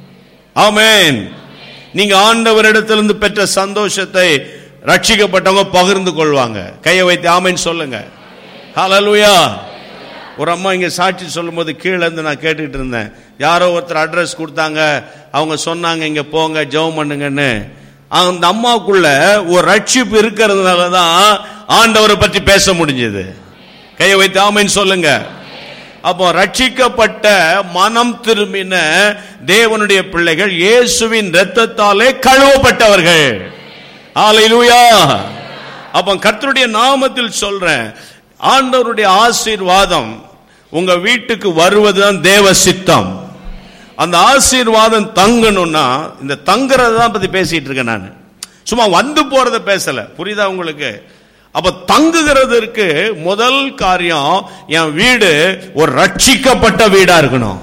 ஆமேன் நீங்க ஆண்டவரிடத்திலிருந்து பெற்ற சந்தோஷத்தை ரட்சிக்கப்பட்டவங்க பகிர்ந்து கொள்வாங்க கையை வைத்து ஆமேன்னு சொல்லுங்க ஹalleluya ஒரு அம்மா இங்க சாட்சி சொல்லும்போது கீழே இருந்து நான் கேட்டுக்கிட்டு இருந்தேன் யாரோ ஒருத்தர் அட்ரஸ் கொடுத்தாங்க அவங்க சொன்னாங்க இங்க போங்க ஜெபம் பண்ணுங்கன்னு அந்த அம்மாவுக்குள்ள ஒரு ரட்சிப்பு இருக்கிறதுனால தான் ஆண்டவரை பற்றி பேச முடிஞ்சது கையை வைத்து ஆமைன்னு சொல்லுங்க அப்போ ரட்சிக்கப்பட்ட மனம் திரும்பின தேவனுடைய பிள்ளைகள் இயேசுவின் இரத்தத்தாலே கழுவப்பட்டவர்கள் ஆலையிலூயா அப்போ கர்த்தருடைய நாமத்தில் சொல்றேன் ஆண்டவருடைய ஆசீர்வாதம் உங்க வீட்டுக்கு வருவதுதான் தேவ சித்தம் அந்த ஆசீர்வாதம் தங்கணும்னா இந்த தங்குறத தான் பத்தி பேசிட்டு இருக்கேன் நான் சும்மா வந்து போறத பேசல புரியுதா உங்களுக்கு அப்ப தங்குகிறதற்கு முதல் காரியம் என் வீடு ஒரு ரட்சிக்கப்பட்ட வீடா இருக்கணும்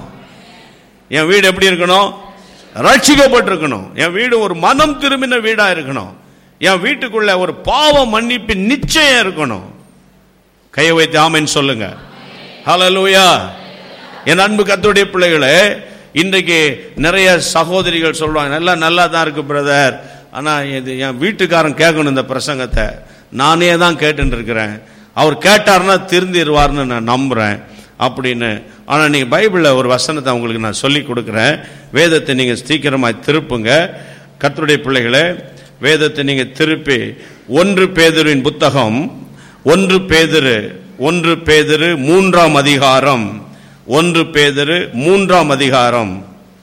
என் வீடு எப்படி இருக்கணும் ரட்சிக்கப்பட்டிருக்கணும் என் வீடு ஒரு மனம் திரும்பின வீடா இருக்கணும் என் வீட்டுக்குள்ள ஒரு பாவ மன்னிப்பு நிச்சயம் இருக்கணும் கையை வைத்து ஆமைன்னு சொல்லுங்க ஹalleluya என் அன்பு கத்துடைய பிள்ளைகளே இன்றைக்கு நிறைய சகோதரிகள் சொல்றாங்க நல்லா நல்லா தான் இருக்கு பிரதர் ஆனா இது என் வீட்டுக்காரன் கேட்கணும் இந்த பிரசங்கத்தை நானே தான் கேட்டுட்டு இருக்கிறேன் அவர் கேட்டார்னா திருந்திடுவார்னு நான் நம்புறேன் அப்படின்னு ஆனா நீங்க பைபிள்ல ஒரு வசனத்தை உங்களுக்கு நான் சொல்லி கொடுக்குறேன் வேதத்தை நீங்க சீக்கிரமாய் திருப்புங்க கர்த்தருடைய பிள்ளைகளே வேதத்தை நீங்க திருப்பி ஒன்று பேதுருவின் புத்தகம் ஒன்று பேதுரு ஒன்று பேதுரு மூன்றாம் அதிகாரம் ஒன்று பேதுரு மூன்றாம் அதிகாரம்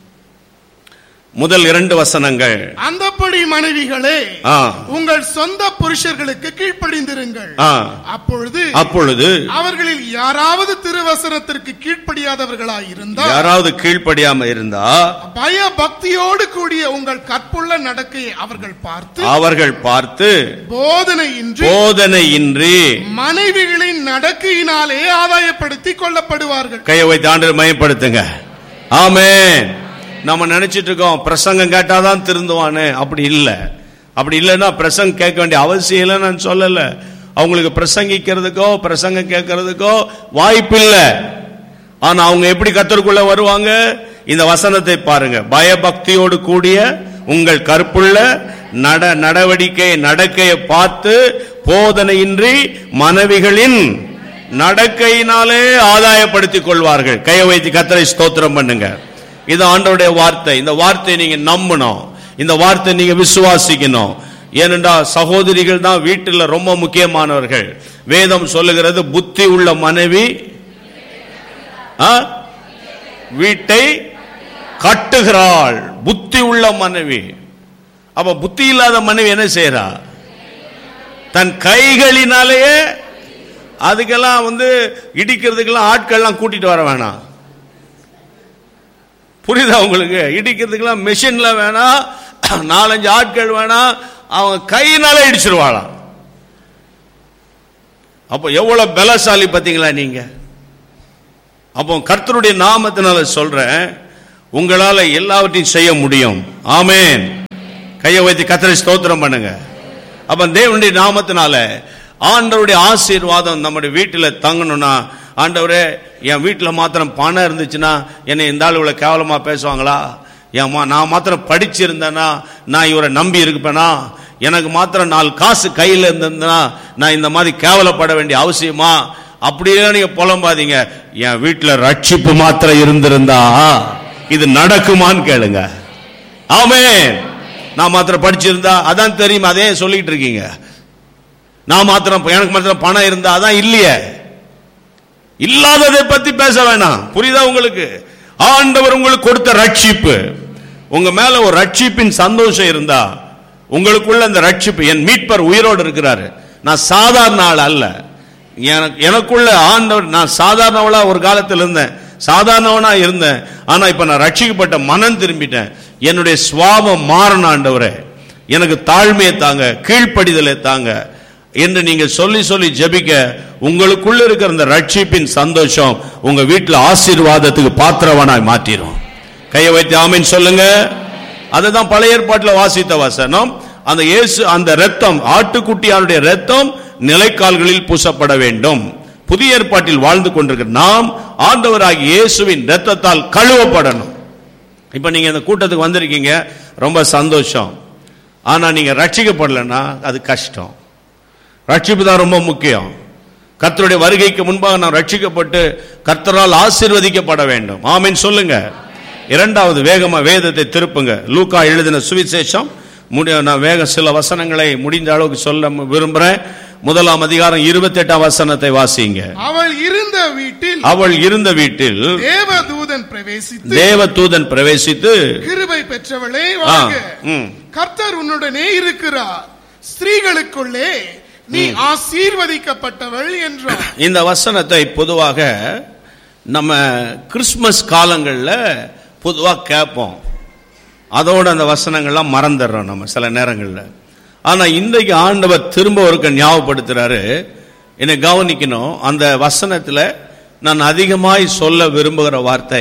முதல் இரண்டு வசனங்கள் அந்தப்படி மனைவிகளே ஆ, உங்கள் சொந்த புருஷர்களுக்கு கீழ்ப்படிந்திருங்கள் ஆ. அப்பொழுது அப்பொழுது அவர்களில் யாராவது திருவசனத்திற்கு கீழ்ப்படியாதவர்களாய் இருந்தால் யாராவது கீழ்ப்படியாம இருந்தா பய பக்தியோடு கூடிய உங்கள் கற்புள்ள நடக்கையை அவர்கள் பார்த்து அவர்கள் பார்த்து போதனையின்றி போதனையின்றி மனைவிகளின் நடக்கையினாலே ஆதாயப்படுத்திக் கொள்ளப்படுவார்கள் கையை வைத்து ஆண்டு மயப்படுத்துங்க ஆமென் நம்ம நினைச்சிட்டு இருக்கோம் பிரசங்கம் கேட்டாதான் திருந்துவானே அப்படி இல்லை அப்படி இல்லைன்னா பிரசங்கம் கேட்க வேண்டிய அவசியம் இல்லை நான் சொல்லல அவங்களுக்கு பிரசங்கிக்கிறதுக்கோ பிரசங்கம் கேட்கறதுக்கோ வாய்ப்பு இல்லை ஆனா அவங்க எப்படி கத்தருக்குள்ள வருவாங்க இந்த வசனத்தை பாருங்க பயபக்தியோடு கூடிய உங்கள் கற்புள்ள நட நடவடிக்கை நடக்கையை பார்த்து போதனையின்றி மனைவிகளின் நடக்கையினாலே ஆதாயப்படுத்திக் கொள்வார்கள் கையை வைத்து கத்தரை ஸ்தோத்திரம் பண்ணுங்க இது ஆண்டவருடைய வார்த்தை இந்த வார்த்தையை நீங்க நம்பணும் இந்த வார்த்தை நீங்க விசுவாசிக்கணும் ஏனென்றால் சகோதரிகள் தான் வீட்டில் ரொம்ப முக்கியமானவர்கள் வேதம் சொல்லுகிறது புத்தி உள்ள மனைவி ஆ? வீட்டை கட்டுகிறாள் புத்தி உள்ள மனைவி அப்ப புத்தி இல்லாத மனைவி என்ன செய்யறா தன் கைகளினாலேயே அதுக்கெல்லாம் வந்து இடிக்கிறதுக்கெல்லாம் ஆட்கள்லாம் கூட்டிட்டு வர வேணாம் புரியுதா உங்களுக்கு இடிக்கிறதுக்கெல்லாம் மெஷின்ல வேணாம் நாலஞ்சு ஆட்கள் வேணா அவங்க கையினால இடிச்சிருவாளாம் அப்போ எவ்வளவு பலசாலி பாத்தீங்களா நீங்க அப்போ கர்த்தருடைய நாமத்தினால சொல்றேன் உங்களால எல்லாவற்றையும் செய்ய முடியும் ஆமென் கையை வைத்து கத்தரை ஸ்தோத்திரம் பண்ணுங்க அப்ப தேவனுடைய நாமத்தினால ஆண்டவருடைய ஆசீர்வாதம் நம்முடைய வீட்டில் தங்கணும்னா ஆண்டவரே என் வீட்டில் மாத்திரம் பணம் இருந்துச்சுன்னா என்னை இந்த ஆள் இவ்வளவு கேவலமா பேசுவாங்களா என் மா- நான் மாத்திரம் படிச்சிருந்தேனா நான் இவரை நம்பி இருப்பேனா எனக்கு மாத்திரம் நாலு காசு கையில் இருந்ததுன்னா நான் இந்த மாதிரி கேவலப்பட வேண்டிய அவசியமா அப்படியே நீங்க புலம்பாதீங்க என் வீட்டில் ரட்சிப்பு மாத்திரம் இருந்திருந்தா இது நடக்குமான்னு கேளுங்க ஆமென் நான் மாத்திரம் படிச்சிருந்தா அதான் தெரியும் அதே சொல்லிட்டு இருக்கீங்க நான் மாத்திரம் எனக்கு மாத்திரம் பணம் இருந்தா அதான் இல்லையே இல்லாததை பத்தி பேச வேணாம் புரியுதா உங்களுக்கு ஆண்டவர் உங்களுக்கு கொடுத்த ரட்சிப்பு உங்க மேல ஒரு ரட்சிப்பின் சந்தோஷம் இருந்தா உங்களுக்குள்ள அந்த ரட்சிப்பு என் மீட்பர் உயிரோடு இருக்கிறாரு நான் சாதாரண ஆள் அல்ல எனக்கு எனக்குள்ள ஆண்டவர் நான் சாதாரணவளா ஒரு காலத்தில் இருந்தேன் சாதாரணவனா இருந்தேன் ஆனா இப்ப நான் ரட்சிக்கப்பட்ட மனம் திரும்பிட்டேன் என்னுடைய சுவாபம் மாறணும் ஆண்டவரே எனக்கு தாழ்மையை தாங்க கீழ்ப்படிதலை தாங்க என்று நீங்க சொல்லி சொல்லி ஜெபிக்க உங்களுக்குள்ள இருக்கிற அந்த ரட்சிப்பின் சந்தோஷம் உங்க வீட்டுல ஆசீர்வாதத்துக்கு பாத்திரவனாய் மாற்றிடும் கையை வைத்து ஆமீன் சொல்லுங்க அதுதான் பழைய ஏற்பாட்டில் வாசித்த வசனம் அந்த இயேசு அந்த ரத்தம் ஆட்டுக்குட்டியாருடைய ரத்தம் நிலைக்கால்களில் பூசப்பட வேண்டும் புதிய ஏற்பாட்டில் வாழ்ந்து கொண்டிருக்கிற நாம் ஆண்டவராகிய இயேசுவின் ரத்தத்தால் கழுவப்படணும் இப்ப நீங்க இந்த கூட்டத்துக்கு வந்திருக்கீங்க ரொம்ப சந்தோஷம் ஆனா நீங்க ரட்சிக்கப்படலைன்னா அது கஷ்டம் ரட்சிப்பு தான் ரொம்ப முக்கியம் கர்த்தருடைய வருகைக்கு முன்பாக நாம் ரட்சிக்கப்பட்டு கர்த்தரால் ஆசீர்வதிக்கப்பட வேண்டும் ஆமென் சொல்லுங்க இரண்டாவது வேகமா வேதத்தை திருப்புங்க லூக்கா எழுதின சுவிசேஷம் முடி நான் வேக சில வசனங்களை முடிந்த அளவுக்கு சொல்ல விரும்புறேன் முதலாம் அதிகாரம் இருபத்தி எட்டாம் வசனத்தை வாசிங்க அவள் இருந்த வீட்டில் அவள் இருந்த வீட்டில் தேவதூதன் பிரவேசித்து தேவதூதன் பிரவேசித்து கிருபை பெற்றவளே ஆ, வாழ்க ம். கர்த்தர் உன்னுடனே இருக்கிறார் ஸ்திரீகளுக்குள்ளே நீ ஆசீர்வதிக்கப்பட்டவள் என்றார் இந்த வசனத்தை பொதுவாக நம்ம கிறிஸ்மஸ் காலங்களில் பொதுவாக கேட்போம் அதோட அந்த வசனங்கள்லாம் மறந்துடுறோம் நம்ம சில நேரங்களில் ஆனால் இன்றைக்கு ஆண்டவர் திரும்ப ஒருக்க ஞாபகப்படுத்துறாரு என்னை கவனிக்கணும் அந்த வசனத்தில் நான் அதிகமாய் சொல்ல விரும்புகிற வார்த்தை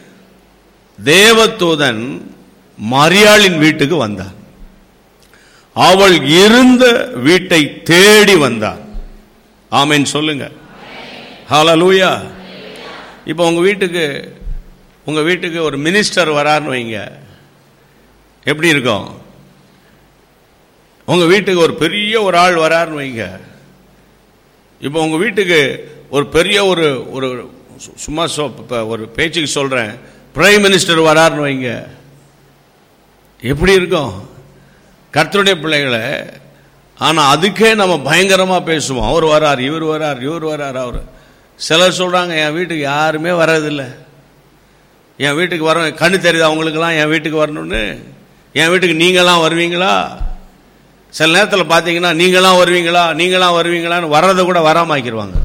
தேவதூதன் மரியாளின் வீட்டுக்கு வந்தார் அவள் இருந்த வீட்டை தேடி வந்தார் ஆமென் சொல்லுங்க ஹalleluya இப்போ உங்க வீட்டுக்கு உங்க வீட்டுக்கு ஒரு மினிஸ்டர் வராருன்னு வைங்க எப்படி இருக்கும் உங்க வீட்டுக்கு ஒரு பெரிய ஒரு ஆள் வராருன்னு வைங்க இப்போ உங்க வீட்டுக்கு ஒரு பெரிய ஒரு ஒரு சு- சும்மா சொ- இப்ப ஒரு பேச்சுக்கு சொல்றேன் பிரைம் மினிஸ்டர் வராருன்னு வைங்க எப்படி இருக்கும் கர்த்தருடைய பிள்ளைகளை ஆனா அதுக்கே நம்ம பயங்கரமா பேசுவோம் அவர் வரார் இவர் வரார் இவர் வரார் அவர் சிலர் சொல்றாங்க என் வீட்டுக்கு யாருமே வர்றதில்லை என் வீட்டுக்கு வர கண்ணு தெரியுது அவங்களுக்கெல்லாம் என் வீட்டுக்கு வரணும்னு என் வீட்டுக்கு நீங்களாம் வருவீங்களா சில நேரத்தில் பார்த்தீங்கன்னா நீங்களாம் வருவீங்களா நீங்களாம் வருவீங்களான்னு வர்றதை கூட வராம ஆக்கிடுவாங்க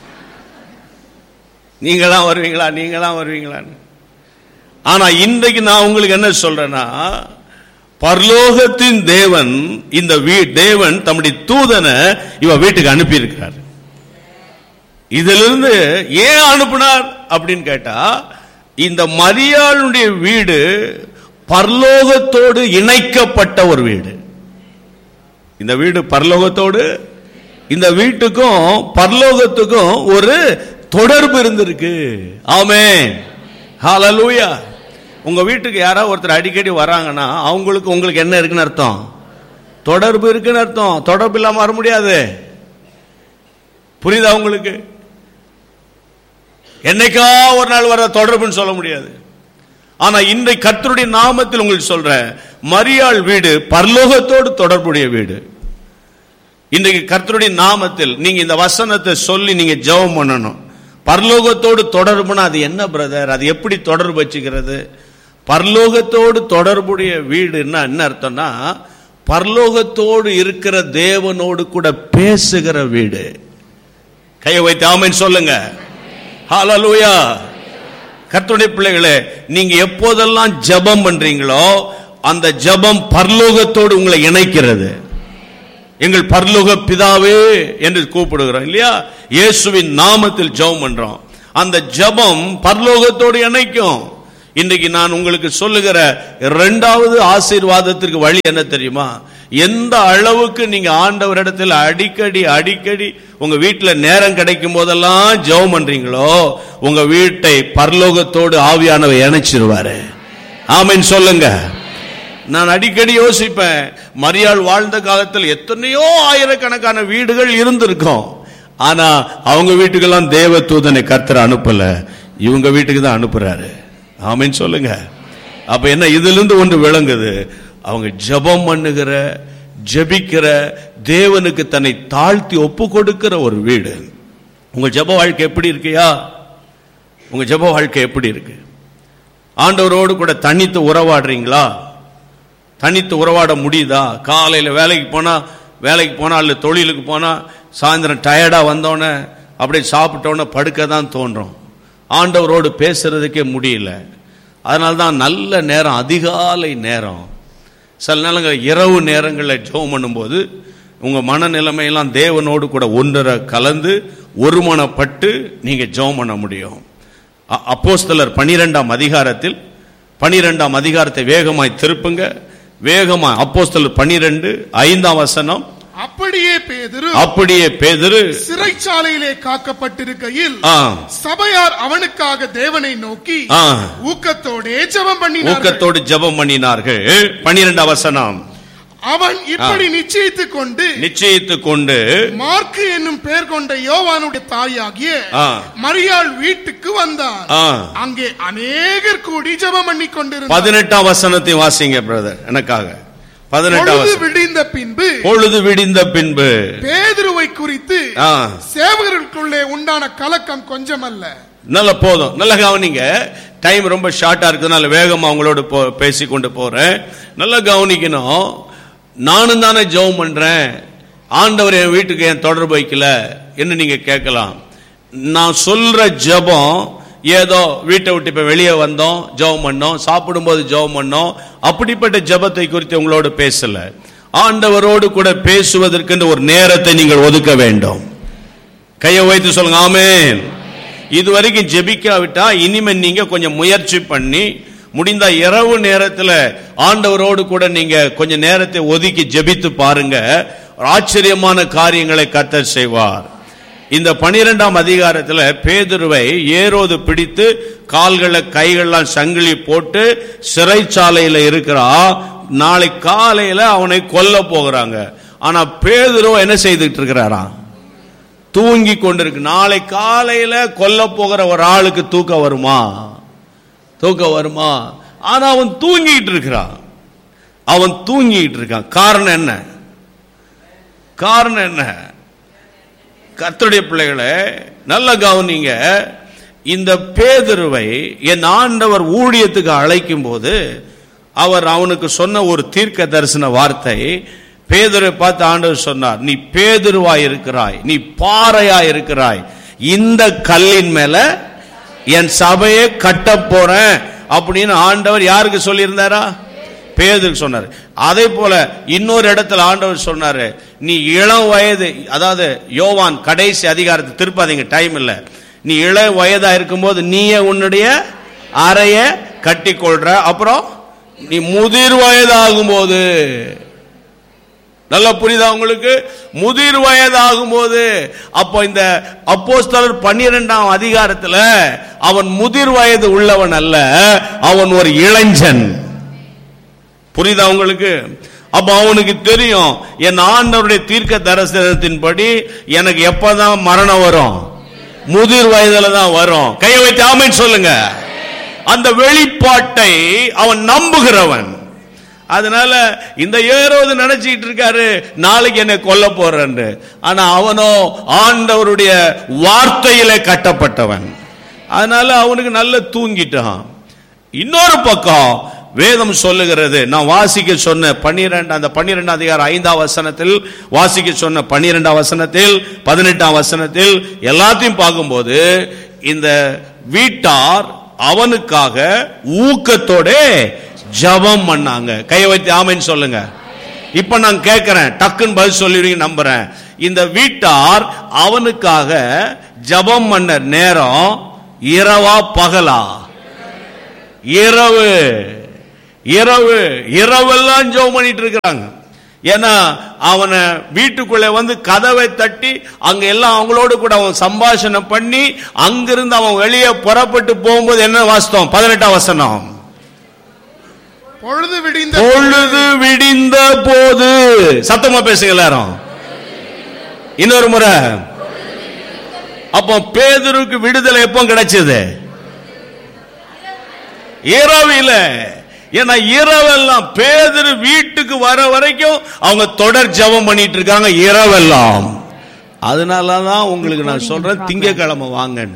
நீங்களாம் வருவீங்களா நீங்களாம் வருவீங்களான்னு ஆனா இன்றைக்கு நான் உங்களுக்கு என்ன சொல்றேன்னா பரலோகத்தின் தேவன் இந்த வீ தேவன் தம்முடைய தூதனை இவ வீட்டுக்கு அனுப்பி இருக்கிறார் இதிலிருந்து ஏன் அனுப்பினார் அப்படின்னு கேட்டா இந்த மரியாளுடைய வீடு பரலோகத்தோடு இணைக்கப்பட்ட ஒரு வீடு இந்த வீடு பரலோகத்தோடு இந்த வீட்டுக்கும் பரலோகத்துக்கும் ஒரு தொடர்பு இருந்திருக்கு ஆமே ஹalleluya உங்க வீட்டுக்கு யாராவது ஒருத்தர் அடிக்கடி வராங்கன்னா அவங்களுக்கு உங்களுக்கு என்ன இருக்குன்னு அர்த்தம் தொடர்பு இருக்குன்னு அர்த்தம் தொடர்பு இல்லாம வர முடியாது புரியுதா உங்களுக்கு என்னைக்கா ஒரு நாள் வர தொடர்புன்னு சொல்ல முடியாது ஆனா இன்றைக்கு கர்த்தருடைய நாமத்தில் உங்களுக்கு சொல்றேன் மரியாள் வீடு பரலோகத்தோடு தொடர்புடைய வீடு இன்றைக்கு கர்த்தருடைய நாமத்தில் நீங்க இந்த வசனத்தை சொல்லி நீங்க ஜெபம் பண்ணணும் பரலோகத்தோடு தொடர்புனா அது என்ன பிரதர் அது எப்படி தொடர்பு வச்சுக்கிறது பரலோகத்தோடு தொடர்புடைய வீடுன்னா என்ன அர்த்தம்னா பரலோகத்தோடு இருக்கிற தேவனோடு கூட பேசுகிற வீடு கையை வைத்து ஆமென் சொல்லுங்க ஹalleluya கர்த்தருடைய பிள்ளைகளே நீங்க எப்போதெல்லாம் ஜெபம் பண்றீங்களோ அந்த ஜெபம் பரலோகத்தோடு உங்களை இணைக்கிறது எங்கள் பரலோக பிதாவே என்று கூப்பிடுகிறோம் இல்லையா இயேசுவின் நாமத்தில் ஜெபம் பண்றோம் அந்த ஜெபம் பரலோகத்தோடு இணைக்கும் இன்றைக்கு நான் உங்களுக்கு சொல்லுகிற இரண்டாவது ஆசீர்வாதத்திற்கு வழி என்ன தெரியுமா எந்த அளவுக்கு நீங்க ஆண்டவரிடத்தில் அடிக்கடி அடிக்கடி உங்க வீட்டுல நேரம் கிடைக்கும் போதெல்லாம் ஜெபம் பண்றீங்களோ உங்க வீட்டை பரலோகத்தோடு ஆவியானவர் இணைச்சிருவாரு ஆமென் சொல்லுங்க நான் அடிக்கடி யோசிப்பேன் மரியாள் வாழ்ந்த காலத்தில் எத்தனையோ ஆயிரக்கணக்கான வீடுகள் இருந்திருக்கும் ஆனா அவங்க வீட்டுக்கெல்லாம் தேவ தூதனை கர்த்தர் அனுப்பல இவங்க வீட்டுக்கு தான் அனுப்புறாரு ஆமென் சொல்லுங்க அப்ப என்ன இதுல இருந்து ஒன்று விளங்குது அவங்க ஜெபம் பண்ணுகிற ஜெபிக்கிற தேவனுக்கு தன்னை தாழ்த்தி ஒப்பு கொடுக்கிற ஒரு வீடு உங்க ஜெப வாழ்க்கை எப்படி இருக்கியா உங்க ஜெப வாழ்க்கை எப்படி இருக்கு ஆண்டவரோடு கூட தனித்து உறவாடுறீங்களா தனித்து உறவாட முடியுதா காலையில் வேலைக்கு போனால் வேலைக்கு போனால் இல்லை தொழிலுக்கு போனால் சாயந்தரம் டயர்டாக வந்தோடனே அப்படியே சாப்பிட்டோன்னே படுக்க தான் தோன்றும் ஆண்டவரோடு பேசுறதுக்கே முடியல அதனால தான் நல்ல நேரம் அதிகாலை நேரம் சில நேரங்கள் இரவு நேரங்களில் ஜெபம் பண்ணும்போது உங்கள் மனநிலைமையெல்லாம் தேவனோடு கூட ஒன்றரை கலந்து ஒருமனப்பட்டு நீங்கள் ஜெபம் பண்ண முடியும் அ- அப்போஸ்தலர் பனிரெண்டாம் அதிகாரத்தில் பனிரெண்டாம் அதிகாரத்தை வேகமாய் திருப்புங்க வேகமாய் அப்போஸ்தலர் பனிரெண்டு ஐந்தாம் வசனம் அப்படியே பேதுரு அப்படியே பேதுரு சிறைச்சாலையிலே காக்கப்பட்டிருக்கையில் ஆ, சபையார் அவனுக்காக தேவனை நோக்கி ஆ, ஊக்கத்தோடே ஜெபம் பண்ணினார்கள் ஊக்கத்தோடு ஜெபம் பண்ணினார்கள் பனிரெண்டாம் வசனம் அவன் இப்படி நிச்சயித்துக் கொண்டு நிச்சயித்துக் கொண்டு மார்க்கு என்னும் பெயர் கொண்ட யோவானுடைய தாயாகிய ஆ. மரியாள் வீட்டுக்கு வந்தான் ஆ, அங்கே அநேகர் கூடி ஜெபம் பண்ணி கொண்டிருந்தார் பதினெட்டாம் வசனத்தை வாசிங்க பிரதர் எனக்காக பதினெட்டாம் பொழுது வசனம் விடிந்த பின்பு பொழுது விடிந்த பின்பு பேதுருவை குறித்து ஆ, சேவகர்களுக்குள்ளே உண்டான கலக்கம் கொஞ்சமல்ல நல்ல போதும் நல்ல கவனிங்க டைம் ரொம்ப ஷார்ட்டா இருக்கிறதுனால வேகமா அவங்களோட போ பேசி கொண்டு போறேன் நல்லா கவனிக்கணும் நானும் தானே ஜெபம் பண்றேன் ஆண்டவர் என் வீட்டுக்கு என் தொடர்பு வைக்கல என்ன நீங்க கேட்கலாம் நான் சொல்ற ஜெபம் ஏதோ வீட்டை விட்டு இப்ப வெளியே வந்தோம் ஜெபம் பண்ணோம் சாப்பிடும்போது ஜெபம் பண்ணோம் அப்படிப்பட்ட ஜெபத்தை குறித்து உங்களோடு பேசல ஆண்டவரோடு கூட பேசுவதற்கென்று ஒரு நேரத்தை நீங்கள் ஒதுக்க வேண்டும் கையை வைத்து சொல்லுங்க ஆமென் இது வரைக்கும் ஜெபிக்காவிட்டா இனிமே நீங்க கொஞ்சம் முயற்சி பண்ணி முடிந்த இரவு நேரத்துல ஆண்டவரோடு கூட நீங்க கொஞ்சம் நேரத்தை ஒதுக்கி ஜெபித்து பாருங்க ஒரு ஆச்சரியமான காரியங்களை கர்த்தர் செய்வார் இந்த பனிரெண்டாம் அதிகாரத்துல பேதுருவை ஏரோது பிடித்து கால்களை கைகள்லாம் சங்கிலி போட்டு சிறைச்சாலையில இருக்கிறா நாளை காலையில அவனை கொல்ல போகிறாங்க ஆனா பேதுருவ என்ன செய்துட்டு இருக்கிறாராம் தூங்கி கொண்டிருக்கு நாளை காலையில கொல்ல போகிற ஒரு ஆளுக்கு தூக்கம் வருமா தூக்கம் வருமா ஆனா அவன் தூங்கிட்டு இருக்கிறான் அவன் தூங்கிட்டு இருக்கான் காரணம் என்ன காரணம் என்ன கர்த்தருடைய பிள்ளைகளே நல்ல கவனிங்க இந்த பேதுருவை என் ஆண்டவர் ஊழியத்துக்கு அழைக்கும் போது அவர் அவனுக்கு சொன்ன ஒரு தீர்க்க தரிசன வார்த்தை பேதுருவை பார்த்து ஆண்டவர் சொன்னார் நீ பேதுருவாய் இருக்கிறாய் நீ பாறையாய் இருக்கிறாய் இந்த கல்லின் மேல என் சபையை கட்ட போறேன் அப்படின்னு ஆண்டவர் யாருக்கு சொல்லியிருந்தாரா பேதுருக்கு சொன்னார் அதே போல இன்னொரு இடத்துல ஆண்டவர் சொன்னாரு நீ இளம் வயது அதாவது யோவான் கடைசி அதிகாரத்தை திருப்பாதீங்க டைம் இல்ல நீ இள வயதா இருக்கும்போது நீயே உன்னுடைய அறைய கட்டி கொள்ற அப்புறம் நீ முதிர் வயதாகும் போது நல்லா புரியுதா உங்களுக்கு முதிர் வயதாகும் போது அப்போ இந்த அப்போஸ்தலர் பன்னிரெண்டாம் அதிகாரத்துல அவன் முதிர் வயது உள்ளவன் அல்ல அவன் ஒரு இளைஞன் புரியுதா உங்களுக்கு அப்ப அவனுக்கு தெரியும் என் ஆண்டவருடைய தீர்க்க தரிசனத்தின்படி எனக்கு எப்பதான் மரணம் வரும் முதிர் வயதுல தான் வரும் கையை வைத்து ஆமென் சொல்லுங்க அந்த வெளிப்பாட்டை அவன் நம்புகிறவன் அதனால இந்த ஏரோது நினைச்சிட்டு இருக்காரு நாளைக்கு என்னை கொல்ல போறேன்னு ஆனா அவனோ ஆண்டவருடைய வார்த்தையிலே கட்டப்பட்டவன் அதனால அவனுக்கு நல்ல தூங்கிட்டான் இன்னொரு பக்கம் வேதம் சொல்லுகிறது நான் வாசிக்க சொன்ன பன்னிரெண்டு அந்த பன்னிரெண்டாம் அதிகாரம் ஐந்தாம் வசனத்தில் வாசிக்க சொன்ன பன்னிரெண்டாம் வசனத்தில் பதினெட்டாம் வசனத்தில் எல்லாத்தையும் பார்க்கும்போது இந்த வீட்டார் அவனுக்காக ஊக்கத்தோட ஜெபம் பண்ணாங்க கையை வைத்து ஆமைன்னு சொல்லுங்க இப்ப நான் கேட்கிறேன் டக்குன்னு பதில் சொல்லிடுவீங்க நம்புறேன் இந்த வீட்டார் அவனுக்காக ஜெபம் பண்ண நேரம் இரவா பகலா இரவு இரவு இரவெல்லாம் ஜெபம் பண்ணிட்டு இருக்கிறாங்க ஏன்னா அவனை வீட்டுக்குள்ளே வந்து கதவை தட்டி அங்க எல்லாம் அவங்களோடு கூட அவன் சம்பாஷணை பண்ணி அங்கிருந்து அவன் வெளியே புறப்பட்டு போகும்போது என்ன வாஸ்தவம் பதினெட்டாம் வசனம் பொழுது விடிந்த பொழுது விடிந்த போது சத்தமா பேசுங்க எல்லாரும் இன்னொரு முறை அப்போ பேதுருக்கு விடுதலை எப்போ கிடைச்சது இரவில ஏன்னா இரவெல்லாம் பேதுரு வீட்டுக்கு வர வரைக்கும் அவங்க தொடர் ஜெபம் பண்ணிட்டு இருக்காங்க இரவெல்லாம் அதனால தான் உங்களுக்கு நான் சொல்றேன் திங்கக்கிழமை வாங்கன்னு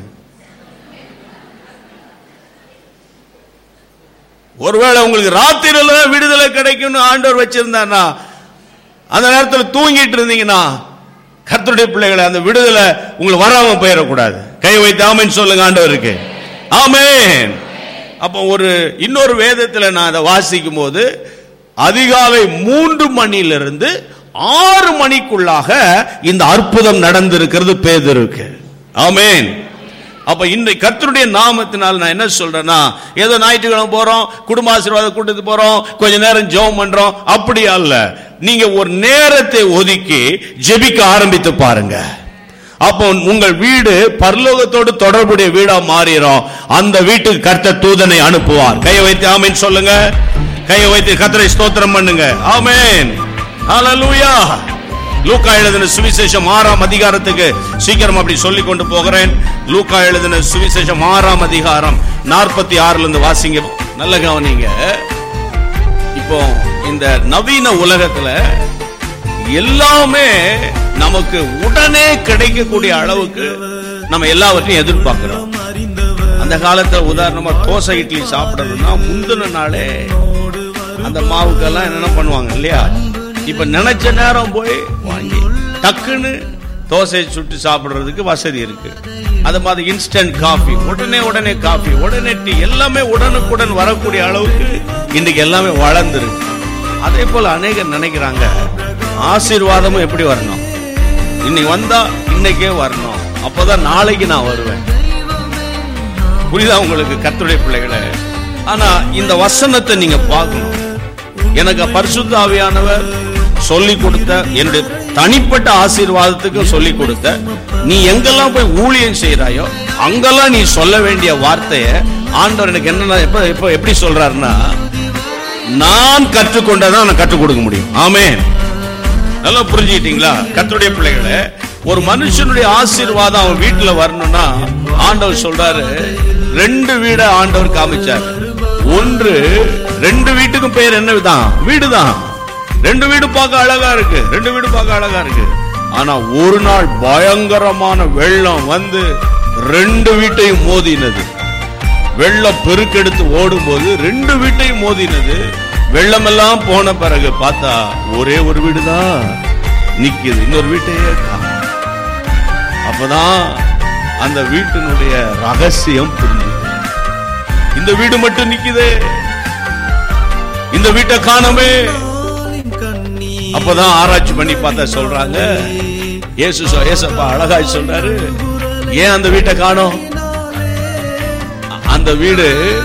ஒருவேளை உங்களுக்கு ராத்திரில விடுதலை கிடைக்கும்னு ஆண்டவர் வச்சிருந்தாருன்னா அந்த நேரத்தில் தூங்கிட்டு இருந்தீங்கன்னா கர்த்தருடைய பிள்ளைகளை அந்த விடுதலை உங்களுக்கு வராம போயிடக்கூடாது கை வைத்து ஆமென் சொல்லுங்க ஆண்டவருக்கு ஆமென் அப்போ ஒரு இன்னொரு வேதத்தில் நான் அதை வாசிக்கும் போது அதிகாலை மூன்று மணியிலிருந்து ஆறு மணிக்குள்ளாக இந்த அற்புதம் நடந்திருக்கிறது பேதருக்கு ஆமென் அப்ப இன்றைக்கு கர்த்தருடைய நாமத்தினால் நான் என்ன சொல்றேன்னா ஏதோ ஞாயிற்றுக்கிழமை போறோம் குடும்ப ஆசீர்வாத கூட்டத்துக்கு போறோம் கொஞ்ச நேரம் ஜெபம் பண்றோம் அப்படி அல்ல நீங்க ஒரு நேரத்தை ஒதுக்கி ஜெபிக்க ஆரம்பித்து பாருங்க அப்போ உங்கள் வீடு பரலோகத்தோடு தொடர்புடைய வீடா மாறிடும் அந்த வீட்டுக்கு கர்த்தர் தூதனை அனுப்புவார் கையை வைத்து ஆமென் சொல்லுங்க கையை வைத்து கர்த்தரை ஸ்தோத்திரம் பண்ணுங்க ஆமென் ஹalleluya லூக்கா எழுதின சுவிசேஷம் ஆறாம் அதிகாரத்துக்கு சீக்கிரம் அப்படி சொல்லி கொண்டு போகிறேன் லூக்கா எழுதின சுவிசேஷம் ஆறாம் அதிகாரம் நாற்பத்தி ஆறுல இருந்து வாசிங்க நல்ல கவனிங்க இப்போ இந்த நவீன உலகத்துல எல்லாமே நமக்கு உடனே கிடைக்கக்கூடிய அளவுக்கு நம்ம எல்லாவற்றையும் எதிர்பார்க்கிறோம் அந்த காலத்துல உதாரணமா தோசை இட்லி சாப்பிடணும்னா முந்தின நாளே அந்த மாவுக்கெல்லாம் என்னென்ன பண்ணுவாங்க இல்லையா இப்ப நினைச்ச நேரம் போய் வாங்கி டக்குன்னு தோசை சுட்டு சாப்பிடுறதுக்கு வசதி இருக்கு அது மாதிரி இன்ஸ்டன்ட் காஃபி உடனே உடனே காஃபி உடனே டீ எல்லாமே உடனுக்குடன் வரக்கூடிய அளவுக்கு இன்னைக்கு எல்லாமே வளர்ந்துருக்கு அதே போல அநேகர் நினைக்கிறாங்க ஆசீர்வாதமும் எப்படி வரணும் இன்னைக்கு வந்தா இன்னைக்கே வரணும் அப்பதான் நாளைக்கு நான் வருவேன் புரியுதா உங்களுக்கு கர்த்தருடைய பிள்ளைகளே ஆனா இந்த வசனத்தை நீங்க பார்க்கணும் எனக்கு பரிசுத்த ஆவியானவர் சொல்லி கொடுத்த என்னுடைய தனிப்பட்ட ஆசீர்வாதத்துக்கு சொல்லி கொடுத்த நீ எங்கெல்லாம் போய் ஊழியம் செய்யறாயோ அங்கெல்லாம் நீ சொல்ல வேண்டிய வார்த்தைய ஆண்டவர் எனக்கு என்ன எப்ப எப்ப எப்படி சொல்றாருன்னா நான் கற்றுக்கொண்டதான் நான் கற்றுக் கொடுக்க முடியும் ஆமென் நல்லா புரிஞ்சுக்கிட்டீங்களா கர்த்தருடைய பிள்ளைகளே ஒரு மனுஷனுடைய ஆசீர்வாதம் அவன் வீட்டுல வரணும்னா ஆண்டவர் சொல்றாரு ரெண்டு வீட ஆண்டவர் காமிச்சார் ஒன்று ரெண்டு வீட்டுக்கும் பேர் என்ன தான் வீடு தான் ரெண்டு வீடு பார்க்க அழகா இருக்கு ரெண்டு வீடு பார்க்க அழகா இருக்கு ஆனா ஒரு நாள் பயங்கரமான வெள்ளம் வந்து ரெண்டு வீட்டையும் மோதினது வெள்ளம் பெருக்கெடுத்து ஓடும்போது ரெண்டு வீட்டையும் மோதினது வெள்ளமெல்லாம் போன பிறகு பார்த்தா ஒரே ஒரு வீடு தான் நிக்குது இன்னொரு வீட்டையே காணோம். அப்பதான் அந்த வீட்டினுடைய ரகசியம் புரிஞ்சுது இந்த வீடு மட்டும் நிக்குதே இந்த வீட்டை காணோமே அப்பதான் ஆராய்ச்சி பண்ணி பார்த்தா சொல்றாங்க இயேசு சொ- இயேசப்பா அழகாய் சொல்றாரு ஏன் அந்த வீட்டை காணோம் அந்த வீடு